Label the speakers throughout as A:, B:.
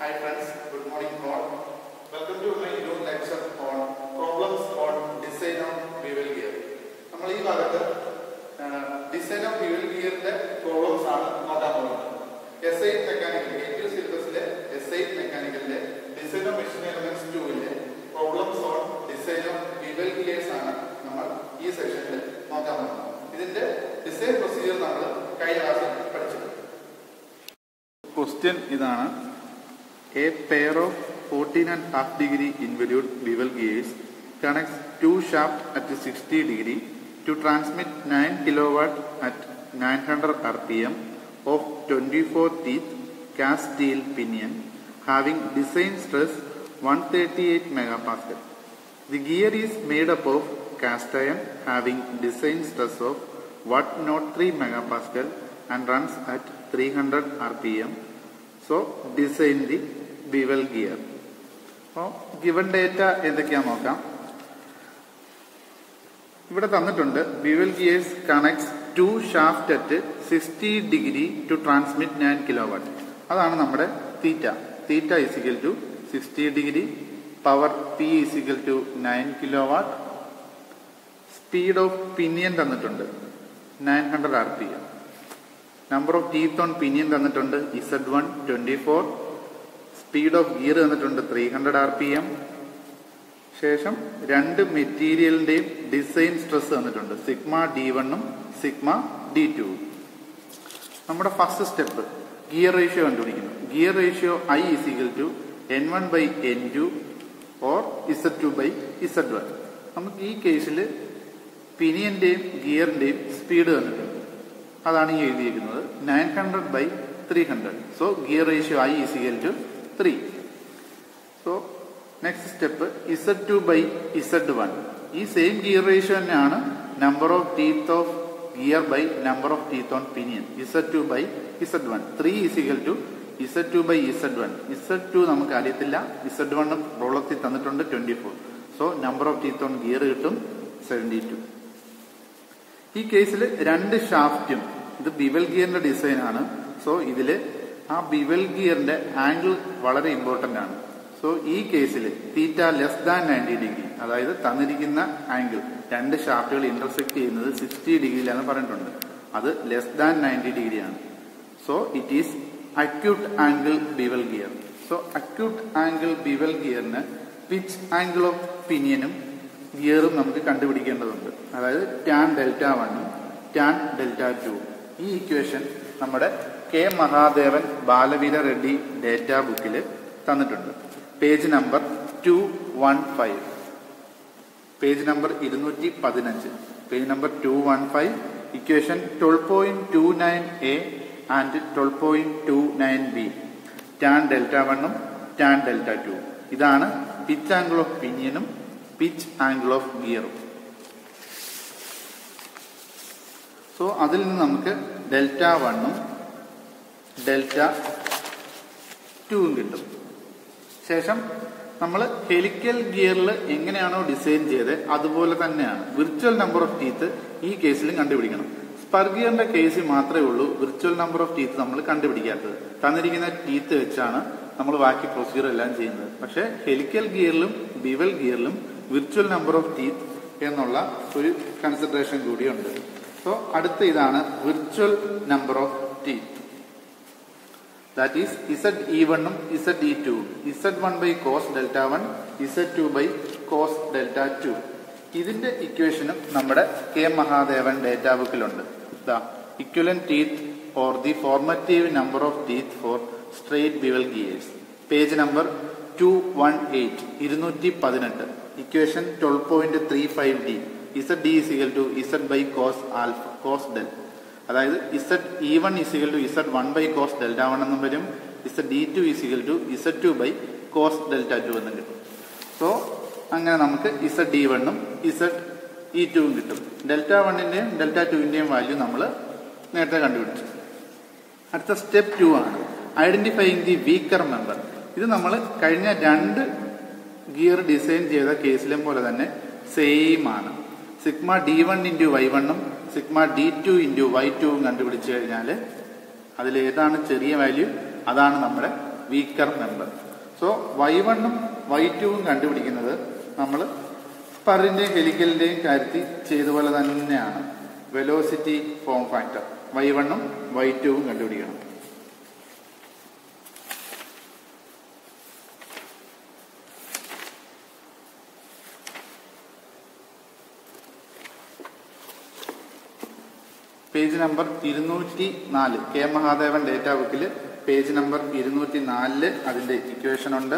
A: Hi friends, good morning all. Welcome to my new lecture on problems on design of bevel gear. നമ്മൾ ഈ ഭാഗത്ത് design of bevel ഗിയറിന്റെ problems ആണ് നോക്കാൻ പോകുന്നത് എസ് ഐ മെക്കാനിക്കൽ എയ്റ്റ് സിലബസിലെ S I മെക്കാനിക്കലിന്റെ ഡിസൈൻ ഓഫ് മെഷീൻ എലമെന്റ്സ് ടൂവിലെ problems on design of bevel gears ആണ് നമ്മൾ ഈ സെഷനിൽ നോക്കാൻ പോകുന്നത് ഇതിന്റെ ഡിസൈൻ പ്രൊസീജിയർ നമ്മൾ കഴിഞ്ഞ ക്ലാസ്സിൽ പഠിച്ചത് ക്വസ്റ്റ്യൻ ഇതാണ് A pair of 14 and half degree involute bevel gears connects two shafts at 60 degree to transmit 9 kilowatt at 900 rpm of 24 teeth cast steel pinion having design stress 138 megapascal. The gear is made up of cast iron having design stress of 103 megapascal and runs at 300 rpm. So design the bevel gear അപ്പോൾ given data എന്തൊക്കെയാ നോക്കാം ഇവിടെ തന്നിട്ടുണ്ട് bevel gears connects two shaft at sixty degree to transmit nine kilo watt അതാണ് നമ്മുടെ theta theta is equal to sixty degree power P is equal to nine kilo watt speed of pinion തന്നിട്ടുണ്ട് nine hundred R P M number of teeth on pinion തന്നിട്ടുണ്ട് Z one twenty four speed of gear തന്നിട്ടുണ്ട് three hundred R P M ശേഷം രണ്ട് മെറ്റീരിയലിന്റെയും design stress തന്നിട്ടുണ്ട് sigma D വണ്ണും sigma D two നമ്മുടെ first step gear ratio കണ്ടുപിടിക്കുന്നു gear ratio I is equal to N one by N two or Z two by Z one നമുക്ക് ഈ കേസിൽ പിനിയന്റെയും ഗിയറിന്റെയും സ്പീഡ് തന്നിട്ടുണ്ട് അതാണ് ഈ എഴുതിയിരിക്കുന്നത് nine hundred by three hundred so gear ratio I is equal to three so next step Z two by Z one ഈ same gear ratio തന്നെയാണ് number of teeth of gear by number of teeth on pinion Z two by Z one three is equal to Z two by Z one Z two നമുക്ക് അറിയത്തില്ല Z വണ്ണും പ്രോളത്തിൽ തന്നിട്ടുണ്ട് twenty four so number of teeth on gear കിട്ടും seventy two ഈ കേസിൽ രണ്ട് ഷാഫ്റ്റും ഇത് ബിവൽ ഗിയറിന്റെ ഡിസൈൻ ആണ് സോ ഇതില് ആ ബിവൽ ഗിയറിന്റെ ആംഗിൾ വളരെ ഇമ്പോർട്ടന്റ് ആണ് സോ ഈ കേസിൽ theta less than ninety degree അതായത് തന്നിരിക്കുന്ന ആംഗിൾ രണ്ട് ഷാഫ്റ്റുകൾ ഇന്റർസെക്ട് ചെയ്യുന്നത് സിക്സ്റ്റി ഡിഗ്രിയിലാണ് പറഞ്ഞിട്ടുണ്ട് അത് ലെസ് ദാൻ നയൻറ്റി ഡിഗ്രി ആണ് so it is acute angle bevel gear so acute angle bevel ഗിയറിന് പിച്ച് ആംഗിൾ ഓഫ് പിനിയനും ഗിയറും നമുക്ക് കണ്ടുപിടിക്കേണ്ടതുണ്ട് അതായത് ടാൻ ഡെൽറ്റ വണ്ണും ടാൻ ഡെൽറ്റ ടു ഈ ഇക്വേഷൻ നമ്മുടെ കെ മഹാദേവൻ ബാലവീര റെഡ്ഡി ഡേറ്റ ബുക്കിൽ തന്നിട്ടുണ്ട് page number two one five page number ഇരുന്നൂറ്റി പതിനഞ്ച് page number two one five equation twelve point two nine A and twelve point two nine B tan delta വണ്ണും tan delta two ഇതാണ് pitch angle of പിനിയനും pitch angle of ഗിയറും so അതിൽ നിന്ന് നമുക്ക് delta വണ്ണും ഡെൽറ്റ ടുവും കിട്ടും ശേഷം നമ്മൾ ഹെലിക്കൽ ഗിയറിൽ എങ്ങനെയാണോ ഡിസൈൻ ചെയ്തത് അതുപോലെ തന്നെയാണ് വിർച്വൽ നമ്പർ ഓഫ് ടീത്ത് ഈ കേസിലും കണ്ടുപിടിക്കണം സ്പർ ഗിയറിന്റെ കേസിൽ മാത്രമേ ഉള്ളൂ വിർച്വൽ നമ്പർ ഓഫ് ടീത്ത് നമ്മൾ കണ്ടുപിടിക്കാത്തത് തന്നിരിക്കുന്ന ടീത്ത് വെച്ചാണ് നമ്മൾ ബാക്കി പ്രൊസീജിയർ എല്ലാം ചെയ്യുന്നത് പക്ഷേ ഹെലിക്കൽ ഗിയറിലും ബിവൽ ഗിയറിലും വിർച്വൽ നമ്പർ ഓഫ് ടീത്ത് എന്നുള്ള ഒരു കൺസിഡറേഷൻ കൂടിയുണ്ട് സോ അടുത്ത ഇതാണ് virtual number of teeth that is Z E വണ്ണും Z E two Z one by cos delta one Z two by cos delta two ഇതിന്റെ ഇക്വേഷനും നമ്മുടെ കെ മഹാദേവൻ ഡേറ്റ ബുക്കിലുണ്ട് the equivalent teeth or the formative number of teeth for straight bevel gears page number two one eight ഇരുന്നൂറ്റി പതിനെട്ട് equation twelve point three five D Z D is equal to Z by cos alpha cos del അതായത് Z E one is equal to Z one by cos delta one എന്നും വരും Z D two is equal to Z two by cos delta two എന്നും കിട്ടും so അങ്ങനെ നമുക്ക് Z D വണ്ണും Z E ടുവും കിട്ടും ഡെൽറ്റ വണ്ണിന്റെയും ഡെൽറ്റ ടുവിന്റെയും വാല്യൂ നമ്മൾ നേരത്തെ കണ്ടുപിടിച്ചു അടുത്ത സ്റ്റെപ്പ് ടു ആണ് ഐഡന്റിഫൈയിങ് ദി വീക്കർ മെമ്പർ ഇത് നമ്മൾ കഴിഞ്ഞ രണ്ട് ഗിയർ ഡിസൈൻ ചെയ്ത കേസിലും പോലെ തന്നെ സെയിം ആണ് sigma D one into Y വണ്ണും sigma D two into Y ടുവും കണ്ടുപിടിച്ചു കഴിഞ്ഞാൽ അതിൽ ഏതാണ് ചെറിയ വാല്യൂ അതാണ് നമ്മുടെ വീക്കർ മെമ്പർ സോ വൈ വണ്ണും വൈ ടുവും കണ്ടുപിടിക്കുന്നത് നമ്മൾ സ്പറിന്റെയും ഹെലിക്കലിന്റെയും കാര്യത്തിൽ ചെയ്ത പോലെ തന്നെയാണ് വെലോസിറ്റി ഫോം ഫാക്ടർ വൈ വണ്ണും വൈ ടുവും കണ്ടുപിടിക്കണം പേജ് നമ്പർ ഇരുന്നൂറ്റി നാല് കെ മഹാദേവൻ ഡേറ്റ ബുക്കിൽ പേജ് നമ്പർ ഇരുന്നൂറ്റി നാലില് അതിന്റെ ഇക്വേഷൻ ഉണ്ട്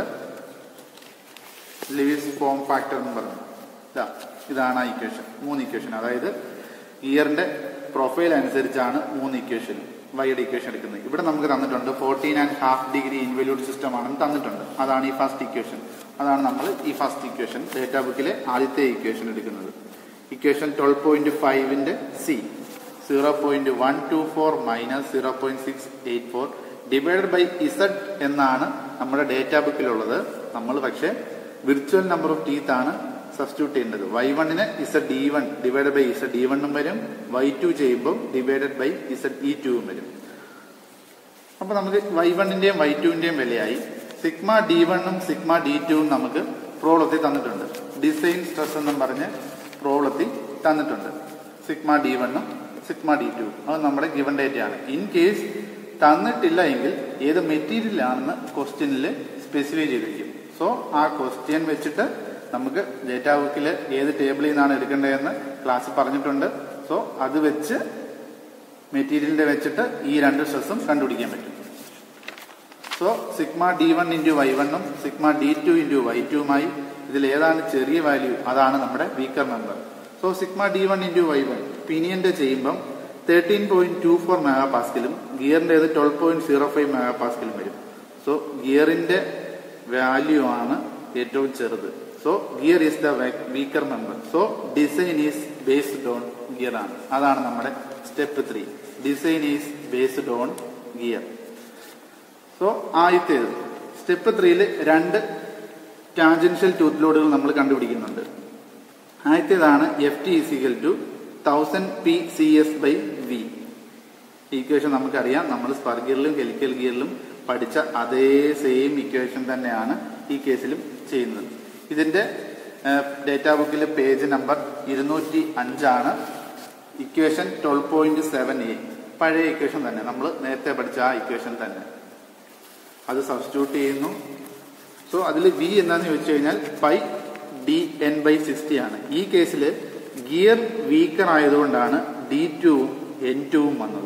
A: ലിവിസ് ഫോം ഫാക്ടർ എന്ന് പറഞ്ഞു ഇതാ ഇതാണ് ആ ഇക്വേഷൻ മൂന്ന് ഇക്വേഷൻ അതായത് ഇയറിന്റെ പ്രൊഫൈൽ അനുസരിച്ചാണ് മൂന്ന് ഇക്വേഷൻ വൈയുടെ ഇക്വേഷൻ എടുക്കുന്നത് ഇവിടെ നമുക്ക് തന്നിട്ടുണ്ട് fourteen and half degree involute system ആണെന്ന് തന്നിട്ടുണ്ട് അതാണ് ഈ ഫസ്റ്റ് ഇക്വേഷൻ അതാണ് നമ്മൾ ഈ ഫസ്റ്റ് ഇക്വേഷൻ ഡേറ്റ ബുക്കിലെ ആദ്യത്തെ ഇക്വേഷൻ എടുക്കുന്നത് ഇക്വേഷൻ ട്വൽവ് പോയിന്റ് ഫൈവിന്റെ C zero point one two four minus zero point six eight four divided by Z എന്നാണ് നമ്മുടെ ഡേറ്റ ബുക്കിലുള്ളത് നമ്മൾ പക്ഷേ വിർച്വൽ നമ്പർ ഓഫ് ടീത്ത് ആണ് സബ്സ്റ്റിറ്റ്യൂട്ട് ചെയ്യേണ്ടത് വൈ വണ്ണിന് Z D one divided by Z D വണ്ണും വരും വൈ ടു ചെയ്യുമ്പോൾ ഡിവൈഡഡ് ബൈ ഇസഡ് ഇ ടുവും വരും അപ്പൊ നമുക്ക് വൈ വണ്ണിന്റെയും വൈ ടുവിന്റെയും വിലയായി സിഗ്മ ഡി വണ്ണും സിഗ്മ ഡി ടുവും നമുക്ക് പ്രോബ്ലത്തിൽ തന്നിട്ടുണ്ട് ഡിസൈൻ സ്ട്രെസ് എന്നും പറഞ്ഞ് പ്രോബ്ലത്തിൽ തന്നിട്ടുണ്ട് സിഗ്മ ഡി വണ്ണും സിഗ്മ ഡി ടു അത് നമ്മുടെ ഗിവൺ ഡേറ്റയാണ് ഇൻ കേസ് തന്നിട്ടില്ല എങ്കിൽ ഏത് മെറ്റീരിയൽ ആണെന്ന് ക്വസ്റ്റ്യനിൽ സ്പെസിഫൈ ചെയ്തിരിക്കും സോ ആ ക്വസ്റ്റ്യൻ വെച്ചിട്ട് നമുക്ക് ഡേറ്റ ബുക്കിൽ ഏത് ടേബിളിൽ നിന്നാണ് എടുക്കേണ്ടതെന്ന് ക്ലാസ് പറഞ്ഞിട്ടുണ്ട് സോ അത് വെച്ച് മെറ്റീരിയലിന്റെ വെച്ചിട്ട് ഈ രണ്ട് സ്ട്രെസ്സും കണ്ടുപിടിക്കാൻ പറ്റും so sigma D one into Y വണ്ണും sigma D two into Y ടുവുമായി ഇതിൽ ഏതാണ് ചെറിയ വാല്യൂ അതാണ് നമ്മുടെ weaker number so sigma D one into Y one പിനിയന്റെ ചെയ്യുമ്പം thirteen point two four mega പാസ്കലും ഗിയറിന്റെ twelve point zero five mega പാസ്കലും വരും സോ ഗിയറിന്റെ വാല്യൂ ആണ് ഏറ്റവും ചെറുത് so gear is the weaker member so design is based on gear ആണ് അതാണ് നമ്മുടെ step three design is based on gear so ആദ്യത്തേത് സ്റ്റെപ്പ് ത്രീയിൽ രണ്ട് ടാൻജൻഷ്യൽ ടൂത്ത് ലോഡുകൾ നമ്മൾ കണ്ടുപിടിക്കുന്നുണ്ട് ആദ്യത്തേതാണ് F T is equal to thousand P C S by V equation നമുക്കറിയാം നമ്മൾ സ്പർ ഗിയറിലും ഹെലിക്കൽ ഗിയറിലും പഠിച്ച അതേ സെയിം ഇക്വേഷൻ തന്നെയാണ് ഈ കേസിലും ചെയ്യുന്നത് ഇതിന്റെ ഡേറ്റ ബുക്കിലെ പേജ് നമ്പർ ഇരുന്നൂറ്റി അഞ്ചാണ് equation twelve point seven A പഴയ ഇക്വേഷൻ തന്നെ നമ്മൾ നേരത്തെ പഠിച്ച ആ ഇക്വേഷൻ തന്നെ അത് സബ്സ്റ്റിറ്റ്യൂട്ട് ചെയ്യുന്നു സോ അതിൽ വി എന്താന്ന് ചോദിച്ചു കഴിഞ്ഞാൽ pi D N by sixty ആണ് ഈ കേസിൽ ഗിയർ വീക്കർ ആയതുകൊണ്ടാണ് ഡി ടുവും എൻ ടുവും വന്നത്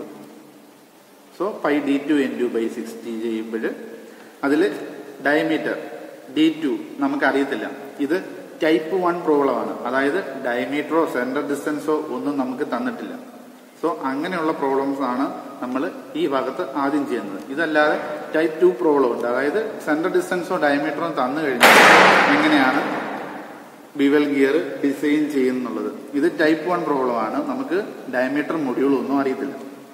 A: so pi D two N two by sixty ചെയ്യുമ്പോൾ അതിൽ ഡയമീറ്റർ ഡി ടു നമുക്കറിയത്തില്ല ഇത് ടൈപ്പ് വൺ പ്രോബ്ലമാണ് അതായത് ഡയമീറ്ററോ സെന്റർ ഡിസ്റ്റൻസോ ഒന്നും നമുക്ക് തന്നിട്ടില്ല സോ അങ്ങനെയുള്ള പ്രോബ്ലംസ് ആണ് നമ്മൾ ഈ ഭാഗത്ത് ആദ്യം ചെയ്യുന്നത് ഇതല്ലാതെ ടൈപ്പ് ടു പ്രോബ്ലം ഉണ്ട് അതായത് സെന്റർ ഡിസ്റ്റൻസോ ഡയമീറ്ററോ തന്നു കഴിഞ്ഞാൽ എങ്ങനെയാണ് ബിവൽ ഗിയർ ഡിസൈൻ ചെയ്യുന്നുള്ളത് ഇത് ടൈപ്പ് വൺ പ്രോബ്ലം ആണ് നമുക്ക് ഡയമീറ്റർ മൊഡ്യൂൾ ഒന്നും അറിയത്തില്ല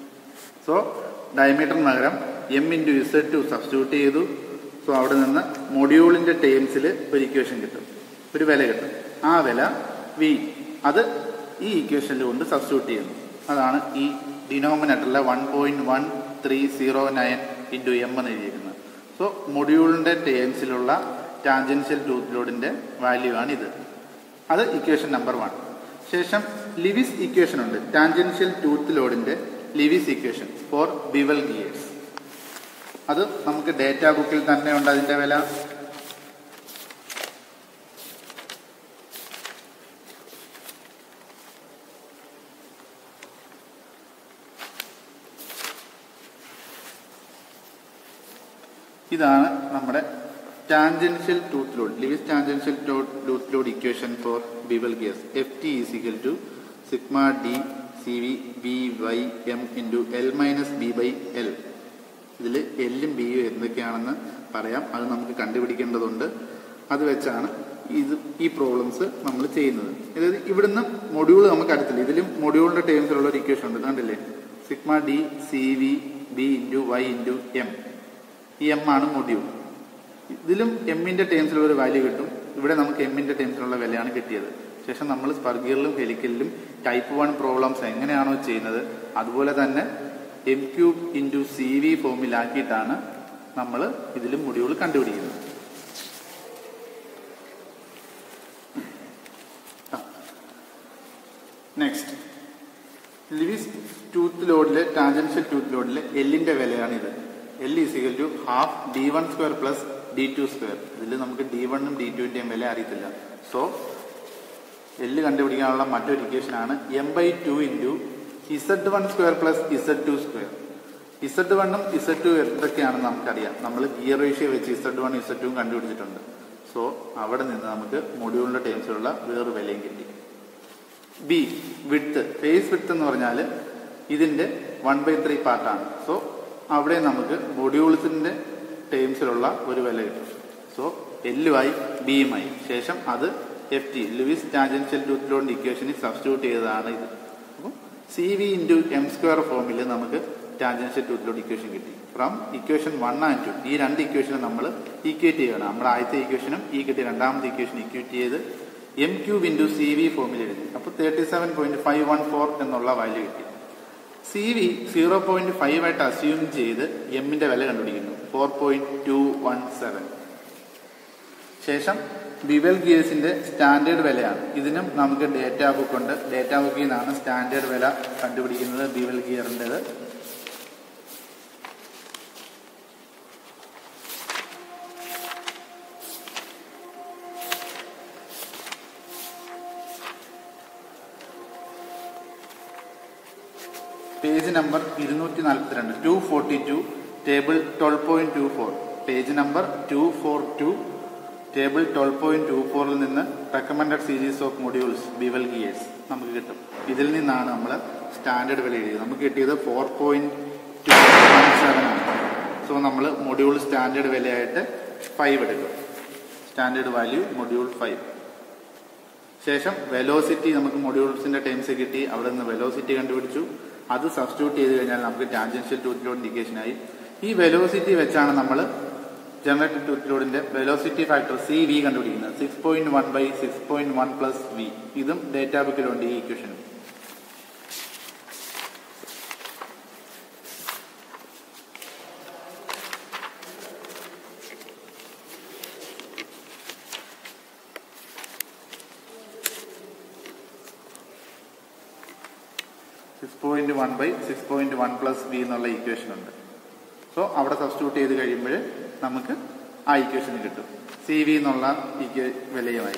A: സോ ഡയമീറ്ററിന് പകരം M into Z two substitute ചെയ്തു സോ അവിടെ നിന്ന് മൊഡ്യൂളിന്റെ ടേംസിൽ ഒരു ഇക്വേഷൻ കിട്ടും ഒരു വില കിട്ടും ആ വില വി അത് ഈ ഇക്വേഷനിൽ കൊണ്ട് സബ്സ്റ്റിറ്റ്യൂട്ട് ചെയ്യുന്നു അതാണ് ഈ ഡിനോമിനേറ്ററിലെ one point one three zero nine into M എന്ന് എഴുതിയിരിക്കുന്നത് സോ മൊഡ്യൂളിന്റെ ടേംസിലുള്ള ടാൻജൻഷ്യൽ ടൂത്ത് ലോഡിന്റെ വാല്യൂ ആണ് ഇത് അത് ഇക്വേഷൻ നമ്പർ വൺ ശേഷം ലിവിസ് ഇക്വേഷൻ ഉണ്ട് ടാൻജൻഷ്യൽ ടൂത്ത് ലോഡിന്റെ Lewis equation for bevel gears അത് നമുക്ക് ഡേറ്റ ബുക്കിൽ തന്നെ ഉണ്ട് അതിന്റെ വില ഇതാണ് നമ്മുടെ tangential tooth load Lewis tangential tooth load equation for bevel gears F T is equal to sigma D C V B Y M into L minus B by L ഇതിൽ എല്ലും ബിയും എന്തൊക്കെയാണെന്ന് പറയാം അത് നമുക്ക് കണ്ടുപിടിക്കേണ്ടതുണ്ട് അത് വെച്ചാണ് ഇത് ഈ പ്രോബ്ലംസ് നമ്മൾ ചെയ്യുന്നത് അതായത് ഇവിടുന്ന് മൊഡ്യൂൾ നമുക്ക് അറിയത്തില്ല ഇതിലും മൊഡ്യൂളിന്റെ ടേംസിലുള്ള ഒരു ഇക്വേഷൻ ഉണ്ട് കണ്ടില്ലേ sigma D C V B into Y into M ഈ എം ആണ് മൊഡ്യൂൾ ഇതിലും എമ്മിന്റെ ടേംസിലുള്ള ഒരു വാല്യൂ കിട്ടും ഇവിടെ നമുക്ക് എമ്മിന്റെ ടേംസിലുള്ള വിലയാണ് കിട്ടിയത് ശേഷം നമ്മൾ സ്പർഗിയറിലും ഹെലിക്കലിലും ടൈപ്പ് വൺ പ്രോബ്ലംസ് എങ്ങനെയാണോ ചെയ്യുന്നത് അതുപോലെ തന്നെ M cube into C V ഫോമിലാക്കിയിട്ടാണ് നമ്മൾ ഇതിൽ മൊഡ്യൂൾ കണ്ടുപിടിക്കുന്നത് നെക്സ്റ്റ് ലിവിസ് ടൂത്ത് ലോഡിലെ ടാൻജൻഷ്യൽ ടൂത്ത് ലോഡിലെ എല്ലിന്റെ വിലയാണ് ഇത് L is equal to half D one square plus D two square ഇതിൽ നമുക്ക് ഡി വണ്ണും ഡി ടുവിന്റെയും വില അറിയത്തില്ല സോ എല്ല് കണ്ടുപിടിക്കാനുള്ള മറ്റൊരു ഇക്വേഷൻ ആണ് M by two into Z one square plus Z two square Z വണ്ണും ഇസഡ് ടു എന്തൊക്കെയാണെന്ന് നമുക്കറിയാം നമ്മൾ ഗിയർ റേഷ്യോ വെച്ച് ഇസഡ് വൺ ഇസഡ് ടു കണ്ടുപിടിച്ചിട്ടുണ്ട് സോ അവിടെ നിന്ന് നമുക്ക് മൊഡ്യൂളിന്റെ ടേംസിലുള്ള വേറൊരു വിലയും കിട്ടി ബി വിഡ്ത്ത് ഫേസ് വിഡ്ത്ത് എന്ന് പറഞ്ഞാൽ ഇതിന്റെ വൺ ബൈ ത്രീ പാർട്ടാണ് സോ അവിടെ നമുക്ക് മൊഡ്യൂൾസിന്റെ ടേംസിലുള്ള ഒരു വില കിട്ടും സോ എല്ലുമായി ബിയുമായി ശേഷം അത് F T Lewis tangential tooth ലോഡിന്റെ ഇക്വേഷനിൽ സബ്സ്റ്റിറ്റ്യൂട്ട് ചെയ്തതാണ് ഇത് അപ്പം C V into M square ഫോമിൽ നമുക്ക് ടാൻജൻഷ്യൽ ടൂത്ത് ലോഡ് ഇക്വേഷൻ കിട്ടി from equation one and two ഈ രണ്ട് ഇക്വേഷനും നമ്മൾ ഈക്വേറ്റ് ചെയ്യണം നമ്മുടെ ആദ്യത്തെ ഇക്വേഷനും ഈ കിട്ടിയ രണ്ടാമത്തെ ഇക്വേഷൻ ഇക്വേറ്റ് ചെയ്ത് M cube into C V ഫോമിൽ എഴുതി അപ്പോൾ thirty seven point five one four എന്നുള്ള വാല്യൂ കിട്ടി C V zero point five ആയിട്ട് അസ്യൂം ചെയ്ത് എമ്മിന്റെ വില കണ്ടുപിടിക്കുന്നു four point two one seven ശേഷം ബിവൽ ഗിയേഴ്സിന്റെ സ്റ്റാൻഡേർഡ് വിലയാണ് ഇതിനും നമുക്ക് ഡേറ്റാ ബുക്ക് ഉണ്ട് ഡേറ്റാ ബുക്കിൽ നിന്നാണ് സ്റ്റാൻഡേർഡ് വില കണ്ടുപിടിക്കുന്നത് ബിവൽ ഗിയറിൻ്റെത് പേജ് നമ്പർ ഇരുന്നൂറ്റി നാൽപ്പത്തിരണ്ട് two forty two table twelve point two four page number two four two table twelve point two ഫോറിൽ നിന്ന് recommended series of modules bevel gears നമുക്ക് കിട്ടും ഇതിൽ നിന്നാണ് നമ്മൾ സ്റ്റാൻഡേർഡ് വില എഴുതിയത് നമുക്ക് കിട്ടിയത് four point two one seven ആണ് സോ നമ്മൾ മൊഡ്യൂൾ സ്റ്റാൻഡേർഡ് വിലയായിട്ട് ഫൈവ് എടുക്കും സ്റ്റാൻഡേർഡ് വാല്യൂ മൊഡ്യൂൾ ഫൈവ് ശേഷം വെലോസിറ്റി നമുക്ക് മൊഡ്യൂൾസിന്റെ ടൈംസ് കിട്ടി അവിടെ നിന്ന് വെലോസിറ്റി കണ്ടുപിടിച്ചു അത് സബ്സ്റ്റിറ്റ്യൂട്ട് ചെയ്ത് കഴിഞ്ഞാൽ നമുക്ക് ടാൻജൻഷ്യൽ ടൂത്ത് ലോഡ് ഇൻഡിക്കേഷൻ ആയി ഈ വെലോസിറ്റി വെച്ചാണ് നമ്മൾ ജനറേറ്റഡ് ടൂത്ത് ലോഡിന്റെ വെലോസിറ്റി ഫാക്ടർ സി വി കണ്ടുപിടിക്കുന്നത് six point one by six point one plus V ഇതും ഡേറ്റാ ബുക്കിലുണ്ട് ഈ ഇക്വേഷനും six point one by six point one plus V എന്നുള്ള ഇക്വേഷൻ ഉണ്ട് സോ അവിടെ സബ്സ്റ്റിറ്റ്യൂട്ട് ചെയ്ത് കഴിയുമ്പോൾ നമുക്ക് ആ ഇക്വേഷൻ കിട്ടും സി വി എന്നുള്ള ഇക്വ വിലയുമായി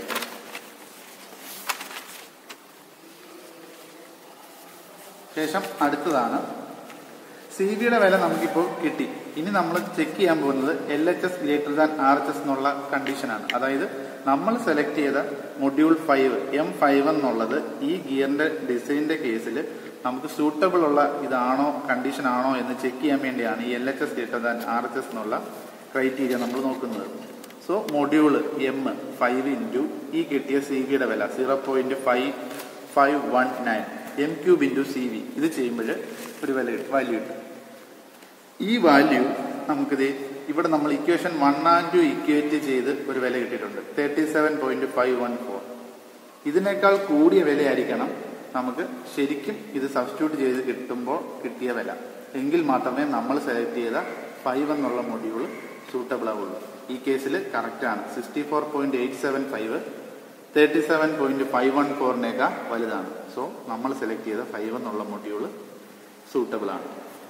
A: ശേഷം അടുത്തതാണ് സി വിയുടെ വില നമുക്കിപ്പോൾ കിട്ടി ഇനി നമ്മൾ ചെക്ക് ചെയ്യാൻ പോകുന്നത് L H S greater than R H S എന്നുള്ള കണ്ടീഷനാണ് അതായത് നമ്മൾ സെലക്ട് ചെയ്ത മൊഡ്യൂൾ ഫൈവ് എം ഫൈവ് എന്നുള്ളത് ഈ ഗിയറിന്റെ ഡിസൈനിന്റെ കേസിൽ നമുക്ക് സൂട്ടബിൾ ഉള്ള ഇതാണോ കണ്ടീഷൻ ആണോ എന്ന് ചെക്ക് ചെയ്യാൻ വേണ്ടിയാണ് ഈ L H S greater than R H S എന്നുള്ള ക്രൈറ്റീരിയ നമ്മൾ നോക്കുന്നത് so module M five into ഈ കിട്ടിയ സി വിയുടെ വില zero point five five one nine M cube into C V ഇത് ചെയ്യുമ്പോൾ ഒരു വില കിട്ടും വാല്യൂ കിട്ടും ഈ വാല്യൂ നമുക്കിത് ഇവിടെ നമ്മൾ equation one and two equate ചെയ്ത് ഒരു വില കിട്ടിയിട്ടുണ്ട് thirty seven point five one four ഇതിനേക്കാൾ കൂടിയ വിലയായിരിക്കണം നമുക്ക് ശരിക്കും ഇത് സബ്സ്റ്റിറ്റ്യൂട്ട് ചെയ്ത് കിട്ടുമ്പോൾ കിട്ടിയ വില എങ്കിൽ മാത്രമേ നമ്മൾ സെലക്ട് ചെയ്ത ഫൈവ് എന്നുള്ള മൊഡ്യൂൾ സൂട്ടബിൾ ആവുള്ളൂ ഈ കേസിൽ കറക്റ്റ് ആണ് sixty four point eight seven five thirty seven point five one ഫോറിനേക്കാൾ വലുതാണ് സോ നമ്മൾ സെലക്ട് ചെയ്ത ഫൈവ് എന്നുള്ള മൊഡ്യൂൾ സൂട്ടബിൾ ആണ്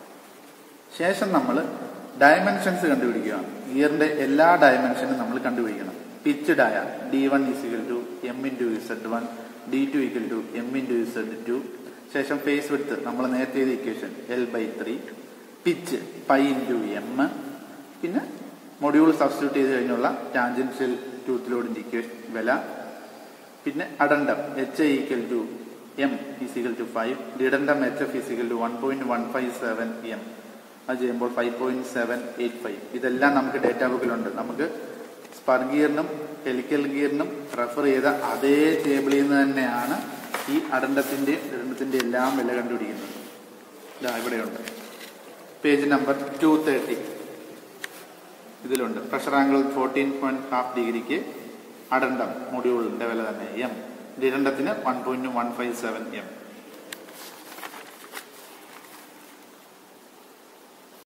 A: ശേഷം നമ്മൾ ഡയമെൻഷൻസ് കണ്ടുപിടിക്കുകയാണ് ഗിയറിന്റെ എല്ലാ ഡയമെൻഷനും നമ്മൾ കണ്ടുപിടിക്കണം പിച്ച്ഡ് ആയ D one is equal to M into Z one D two equal to M into Z two ശേഷം ഫേസ് വിഡ്ത്ത് നമ്മൾ നേരത്തെ ചെയ്ത equation L by three pitch pi into M പിന്നെ മൊഡ്യൂൾ സബ്സ്റ്റിറ്റ്യൂട്ട് ചെയ്ത് കഴിഞ്ഞുള്ള ടാൻജൻഷ്യൽ ടൂത്ത് ലോഡിന്റെ equation വില പിന്നെ addendum H I equal to M is equal to five dedendum H F is equal to one point one five seven M അത് ചെയ്യുമ്പോൾ five point seven eight five ഇതെല്ലാം നമുക്ക് ഡേറ്റാ ബുക്കിലുണ്ട് നമുക്ക് സ്പർ ഗിയറിനും ഹെലിക്കൽ ഗിയറിനും റെഫർ ചെയ്ത അതേ ടേബിളിൽ നിന്ന് തന്നെയാണ് ഈ അടണ്ടത്തിന്റെയും ഡിഡണ്ടത്തിന്റെ എല്ലാം വില കണ്ടുപിടിക്കുന്നത് ഇതാ ഇവിടെയുണ്ട് പേജ് നമ്പർ ടു തേർട്ടി ഇതിലുണ്ട് pressure angle fourteen point half ഡിഗ്രിക്ക് അടണ്ടം മൊഡ്യൂളിന്റെ വില തന്നെ എം ഡിഡണ്ടത്തിന് one point one five seven M